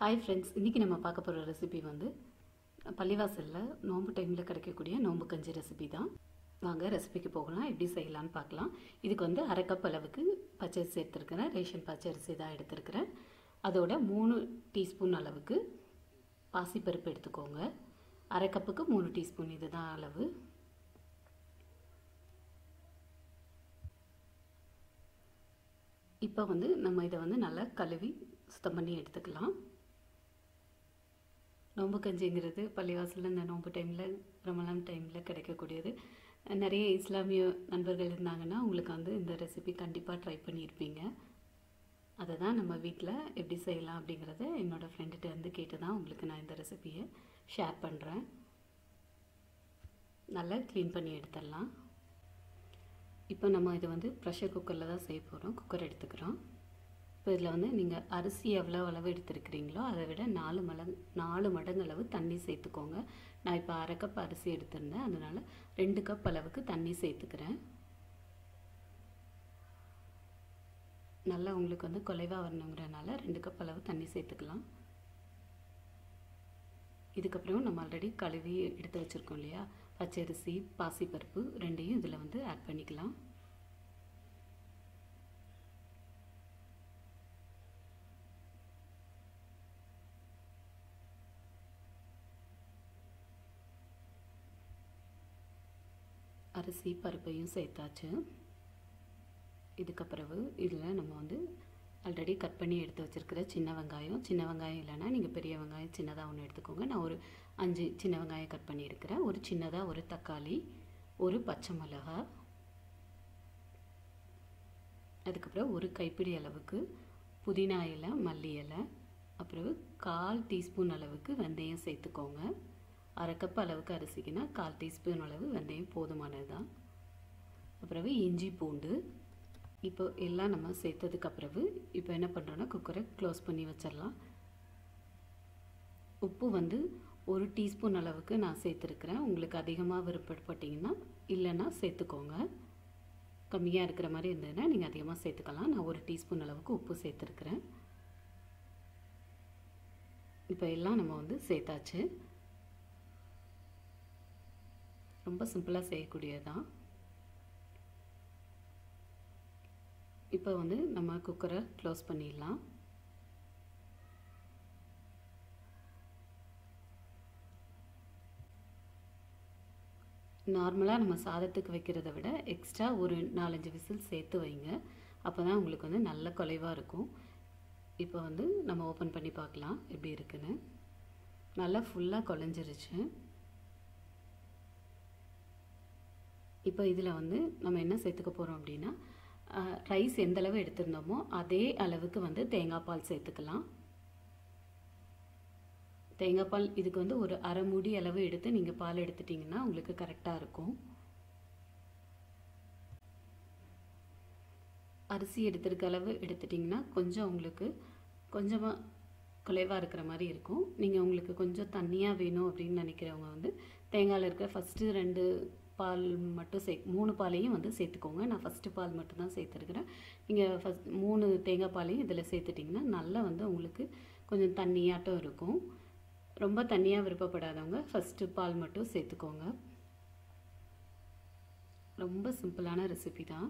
hi friends இன்றைக்கி நம்ம பார்க்க போகிற ரெசிபி வந்து பள்ளிவாசலில் நோன்பு டைமில் கிடைக்கக்கூடிய நோன்பு கஞ்சி ரெசிபி தான் வாங்க ரெசிபிக்கு போகலாம் எப்படி செய்யலான்னு பார்க்கலாம் இதுக்கு வந்து அரை கப் அளவுக்கு பச்சரிசி எடுத்துருக்கிறேன் ரேஷன் பச்சரிசி தான் எடுத்துருக்கிறேன் அதோட மூணு டீஸ்பூன் அளவுக்கு பாசிப்பருப்பு எடுத்துக்கோங்க அரை கப்புக்கு மூணு டீஸ்பூன் இதுதான் அளவு இப்போ வந்து நம்ம இதை வந்து நல்லா கழுவி சுத்தம் பண்ணி எடுத்துக்கலாம் நோம்பு கஞ்சிங்கிறது பள்ளிவாசலில் இந்த நோம்பு டைமில் ரமலான் டைமில் கிடைக்கக்கூடியது நிறைய இஸ்லாமிய நண்பர்கள் இருந்தாங்கன்னா உங்களுக்கு வந்து இந்த ரெசிபி கண்டிப்பாக ட்ரை பண்ணியிருப்பீங்க அதை தான் நம்ம வீட்டில் எப்படி செய்யலாம் அப்படிங்கிறத என்னோடய ஃப்ரெண்டுகிட்ட வந்து கேட்டு தான் உங்களுக்கு நான் இந்த ரெசிபியை ஷேர் பண்ணுறேன் நல்லா க்ளீன் பண்ணி எடுத்துடலாம் இப்போ நம்ம இது வந்து ப்ரெஷர் குக்கரில் தான் செய்ய போகிறோம் குக்கர் எடுத்துக்கிறோம் இப்போ இதில் வந்து நீங்கள் அரிசி எவ்வளோ அளவு எடுத்துருக்கிறீங்களோ அதை விட நாலு மடங்கு நாலு மடங்கு அளவு தண்ணி சேர்த்துக்கோங்க நான் இப்போ அரை கப் அரிசி எடுத்திருந்தேன் அதனால் ரெண்டு கப் அளவுக்கு தண்ணி சேர்த்துக்கிறேன் நல்லா உங்களுக்கு வந்து குலைவாக வரணுங்கிறனால ரெண்டு கப் அளவு தண்ணி சேர்த்துக்கலாம் இதுக்கப்புறம் நம்ம ஆல்ரெடி கழுவி எடுத்து வச்சுருக்கோம் இல்லையா பச்சரிசி பாசிப்பருப்பு ரெண்டையும் இதில் வந்து ஆட் பண்ணிக்கலாம் அரிசி பருப்பையும் சேர்த்தாச்சு இதுக்கப்புறவு இதில் நம்ம வந்து ஆல்ரெடி கட் பண்ணி எடுத்து வச்சுருக்கிற சின்ன வெங்காயம் சின்ன வெங்காயம் இல்லைன்னா நீங்கள் பெரிய வெங்காயம் சின்னதாக ஒன்று எடுத்துக்கோங்க நான் ஒரு அஞ்சு சின்ன வெங்காயம் கட் பண்ணியிருக்கிறேன் ஒரு சின்னதாக ஒரு தக்காளி ஒரு பச்சை மிளகா அதுக்கப்புறம் ஒரு கைப்பிடி அளவுக்கு புதினா இலை மல்லி இலை அப்புறம் கால் டீஸ்பூன் அளவுக்கு வெந்தயம் சேர்த்துக்கோங்க அரை கப் அளவுக்கு அரிசிக்குன்னா கால் டீஸ்பூன் அளவு வெந்தயம் போதுமானது தான் அப்புறம் இஞ்சி பூண்டு இப்போ எல்லாம் நம்ம சேர்த்ததுக்கு அப்புறவு இப்போ என்ன பண்ணுறோன்னா குக்கரை க்ளோஸ் பண்ணி வச்சிடலாம் உப்பு வந்து ஒரு டீஸ்பூன் அளவுக்கு நான் சேர்த்துருக்குறேன் உங்களுக்கு அதிகமாக விருப்பப்பட்டீங்கன்னா இல்லைன்னா சேர்த்துக்கோங்க கம்மியாக இருக்கிற மாதிரி இருந்ததுன்னா நீங்கள் அதிகமாக சேர்த்துக்கலாம் நான் ஒரு டீஸ்பூன் அளவுக்கு உப்பு சேர்த்துருக்குறேன் இப்போ எல்லாம் நம்ம வந்து சேர்த்தாச்சு ரொம்ப சிம்பிளாக செய்யக்கூடியது தான் இப்போ வந்து நம்ம குக்கரை க்ளோஸ் பண்ணிடலாம் நார்மலாக நம்ம சாதத்துக்கு வைக்கிறத விட எக்ஸ்ட்ரா ஒரு நாலஞ்சு விசில் சேர்த்து வைங்க அப்போ தான் உங்களுக்கு வந்து நல்ல குலைவாக இருக்கும் இப்போ வந்து நம்ம ஓப்பன் பண்ணி பார்க்கலாம் எப்படி இருக்குன்னு நல்லா ஃபுல்லாக குழஞ்சிருச்சு இப்போ இதில் வந்து நம்ம என்ன சேர்த்துக்க போகிறோம் அப்படின்னா ரைஸ் எந்த அளவு எடுத்திருந்தோமோ அதே அளவுக்கு வந்து தேங்காய் பால் சேர்த்துக்கலாம் தேங்காய் பால் இதுக்கு வந்து ஒரு அரை மூடி அளவு எடுத்து நீங்கள் பால் எடுத்துட்டிங்கன்னா உங்களுக்கு கரெக்டாக இருக்கும் அரிசி எடுத்துருக்க அளவு எடுத்துட்டிங்கன்னா கொஞ்சம் உங்களுக்கு கொஞ்சமாக குலைவாக இருக்கிற மாதிரி இருக்கும் நீங்கள் உங்களுக்கு கொஞ்சம் தண்ணியாக வேணும் அப்படின்னு நினைக்கிறவங்க வந்து தேங்காயில் இருக்கிற ஃபஸ்ட்டு ரெண்டு பால் மட்டும் சே மூணு பாலையும் வந்து சேர்த்துக்கோங்க நான் ஃபஸ்ட்டு பால் மட்டும் தான் சேர்த்துருக்குறேன் நீங்கள் ஃபஸ்ட் மூணு தேங்காய் பாலையும் இதில் சேர்த்துட்டிங்கன்னா நல்லா வந்து உங்களுக்கு கொஞ்சம் தண்ணியாட்டம் இருக்கும் ரொம்ப தண்ணியாக விருப்பப்படாதவங்க ஃபஸ்ட்டு பால் மட்டும் சேர்த்துக்கோங்க ரொம்ப சிம்பிளான ரெசிபி தான்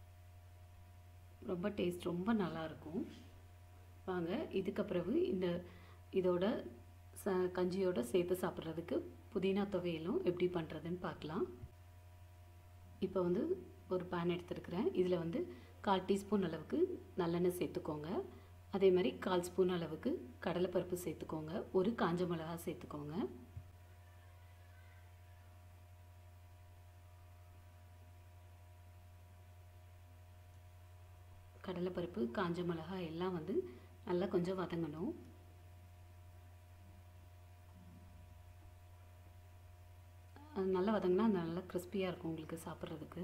ரொம்ப டேஸ்ட் ரொம்ப நல்லாயிருக்கும் வாங்க இதுக்கப்புறவு இந்த இதோட ச கஞ்சியோட சேர்த்து சாப்பிட்றதுக்கு புதினா துவையலும் எப்படி பண்ணுறதுன்னு பார்க்கலாம் இப்போ வந்து ஒரு பேன் எடுத்துருக்கிறேன் இதில் வந்து கால் டீஸ்பூன் அளவுக்கு நல்லெண்ணெய் சேர்த்துக்கோங்க அதே மாதிரி கால் ஸ்பூன் அளவுக்கு கடலைப்பருப்பு சேர்த்துக்கோங்க ஒரு காஞ்ச மிளகா சேர்த்துக்கோங்க கடலைப்பருப்பு காஞ்ச மிளகா எல்லாம் வந்து நல்லா கொஞ்சம் வதங்கணும் அது நல்லா வதங்கினா அது நல்லா கிறிஸ்பியாக இருக்கும் உங்களுக்கு சாப்பிட்றதுக்கு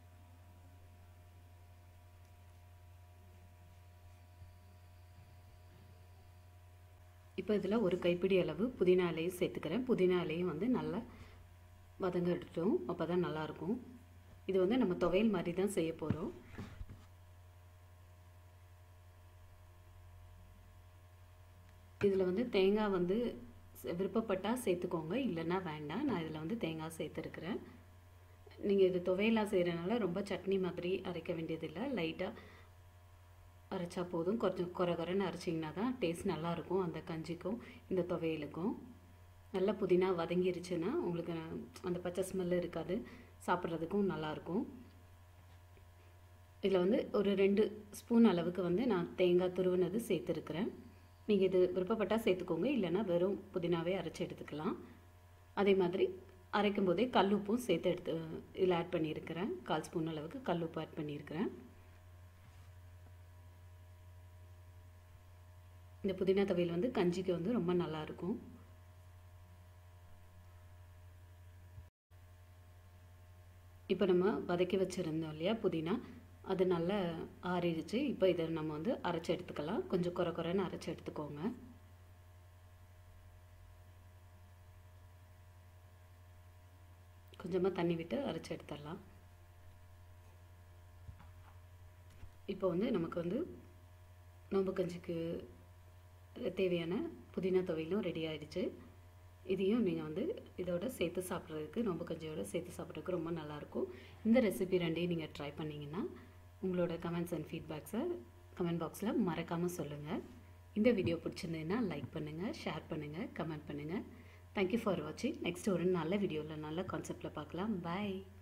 இப்போ இதில் ஒரு கைப்பிடி அளவு புதினா இலையும் சேர்த்துக்கிறேன் புதினா இலையும் வந்து நல்லா வதங்க எடுத்துட்டோம் அப்போ தான் நல்லாயிருக்கும் இது வந்து நம்ம துவையல் மாதிரி தான் செய்ய போகிறோம் இதில் வந்து தேங்காய் வந்து விருப்பப்பட்டால் சேர்த்துக்கோங்க இல்லைன்னா வேண்டாம் நான் இதில் வந்து தேங்காய் சேர்த்துருக்குறேன் நீங்கள் இது துவையெல்லாம் செய்கிறனால ரொம்ப சட்னி மாதிரி அரைக்க வேண்டியதில்லை லைட்டாக அரைச்சா போதும் கொஞ்சம் குறை குறைன்னு அரைச்சிங்கன்னா தான் டேஸ்ட் நல்லாயிருக்கும் அந்த கஞ்சிக்கும் இந்த துவையலுக்கும் நல்லா புதினா வதங்கிருச்சுன்னா உங்களுக்கு அந்த பச்சை ஸ்மெல்லு இருக்காது சாப்பிட்றதுக்கும் நல்லாயிருக்கும் இதில் வந்து ஒரு ரெண்டு ஸ்பூன் அளவுக்கு வந்து நான் தேங்காய் துருவினது சேர்த்துருக்குறேன் நீங்கள் இது விருப்பப்பட்டால் சேர்த்துக்கோங்க இல்லைன்னா வெறும் புதினாவே அரைச்சி எடுத்துக்கலாம் அதே மாதிரி அரைக்கும் போதே கல்லுப்பும் சேர்த்து எடுத்து இதில் ஆட் பண்ணியிருக்கிறேன் கால் ஸ்பூன் அளவுக்கு கல்லுப்பு ஆட் பண்ணியிருக்கிறேன் இந்த புதினா துவையல் வந்து கஞ்சிக்கு வந்து ரொம்ப நல்லாயிருக்கும் இப்போ நம்ம வதக்கி வச்சுருந்தோம் இல்லையா புதினா அது நல்லா ஆறிடுச்சு இப்போ இதை நம்ம வந்து அரைச்சி எடுத்துக்கலாம் கொஞ்சம் குறை குறைன்னு அரைச்சி எடுத்துக்கோங்க கொஞ்சமாக தண்ணி விட்டு அரைச்சி எடுத்துடலாம் இப்போ வந்து நமக்கு வந்து நோம்பு கஞ்சிக்கு தேவையான புதினா துவையிலும் ரெடி ஆயிடுச்சு இதையும் நீங்கள் வந்து இதோட சேர்த்து சாப்பிட்றதுக்கு நோம்பு கஞ்சியோட சேர்த்து சாப்பிட்றதுக்கு ரொம்ப நல்லாயிருக்கும் இந்த ரெசிபி ரெண்டையும் நீங்கள் ட்ரை பண்ணிங்கன்னா உங்களோட கமெண்ட்ஸ் அண்ட் ஃபீட்பேக்ஸை கமெண்ட் பாக்ஸில் மறக்காமல் சொல்லுங்கள் இந்த வீடியோ பிடிச்சிருந்ததுன்னா லைக் பண்ணுங்கள் ஷேர் பண்ணுங்கள் கமெண்ட் பண்ணுங்கள் தேங்க்யூ ஃபார் வாட்சிங் நெக்ஸ்ட் ஒரு நல்ல வீடியோவில் நல்ல கான்செப்டில் பார்க்கலாம் பாய்